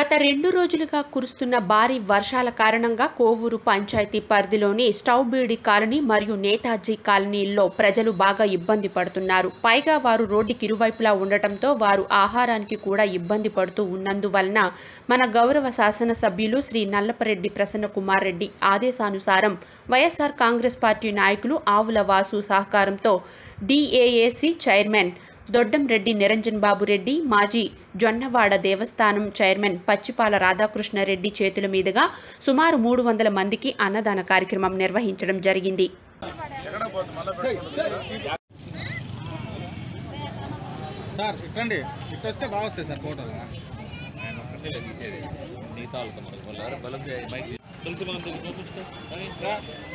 గత రెండు రోజులుగా కురుస్తున్న భారీ వర్షాల కారణంగా కోవూరు పంచాయతీ పరిధిలోని స్టౌబీడి కాలనీ మరియు నేతాజీ కాలనీల్లో ప్రజలు బాగా ఇబ్బంది పడుతున్నారు పైగా వారు రోడ్డుకి ఇరువైపులా ఉండటంతో వారు ఆహారానికి కూడా ఇబ్బంది పడుతూ ఉన్నందువలన మన గౌరవ శాసనసభ్యులు శ్రీ నల్లపరెడ్డి ప్రసన్న కుమార్ రెడ్డి ఆదేశానుసారం వైఎస్ఆర్ కాంగ్రెస్ పార్టీ నాయకులు ఆవుల వాసు సహకారంతో డిఏఏసి చైర్మన్ దొడ్డంరెడ్డి నిరంజన్ బాబు రెడ్డి మాజీ జొన్నవాడ దేవస్థానం చైర్మన్ పచ్చిపాల రాధాకృష్ణారెడ్డి చేతుల మీదుగా సుమారు మూడు వందల మందికి అన్నదాన కార్యక్రమం నిర్వహించడం జరిగింది సార్ ఇట్టండి ఇటు వస్తే బాగా వస్తాయి సార్ ఫోటోలు ఆయన ఒక్కటే తీసేది మిగతా వాళ్ళతో మనకు వాళ్ళు బలం చేయ మైక్ తులసి మనం చూపించుకో రా.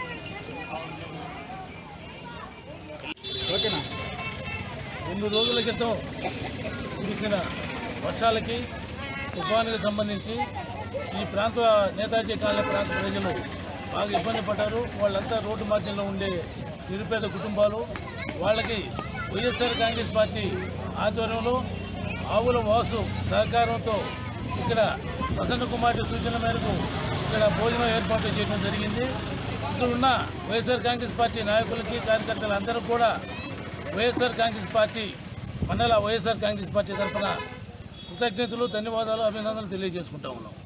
ఓకేనా రెండు రోజుల క్రితం కురిసిన వర్షాలకి తుఫానుకి సంబంధించి ఈ ప్రాంత నేతాజీ కాలనీ ప్రాంత ప్రజలు బాగా ఇబ్బంది పడ్డారు వాళ్ళంతా రోడ్డు మార్జిన్లో ఉండే నిరుపేద కుటుంబాలు వాళ్ళకి వైఎస్ఆర్ కాంగ్రెస్ పార్టీ ఆధ్వర్యంలో ఆవుల వాసు సహకారంతో ఇక్కడ ప్రసన్న కుమార్ సూచన మేరకు ఇక్కడ భోజనం ఏర్పాటు చేయడం జరిగింది ఇక్కడ ఉన్న వైఎస్ఆర్ కాంగ్రెస్ పార్టీ నాయకులకి కార్యకర్తలందరూ కూడా వైఎస్ఆర్ కాంగ్రెస్ పార్టీ మండల వైఎస్ఆర్ కాంగ్రెస్ పార్టీ తరఫున కృతజ్ఞతలు ధన్యవాదాలు అభినందనలు తెలియజేసుకుంటా ఉన్నాం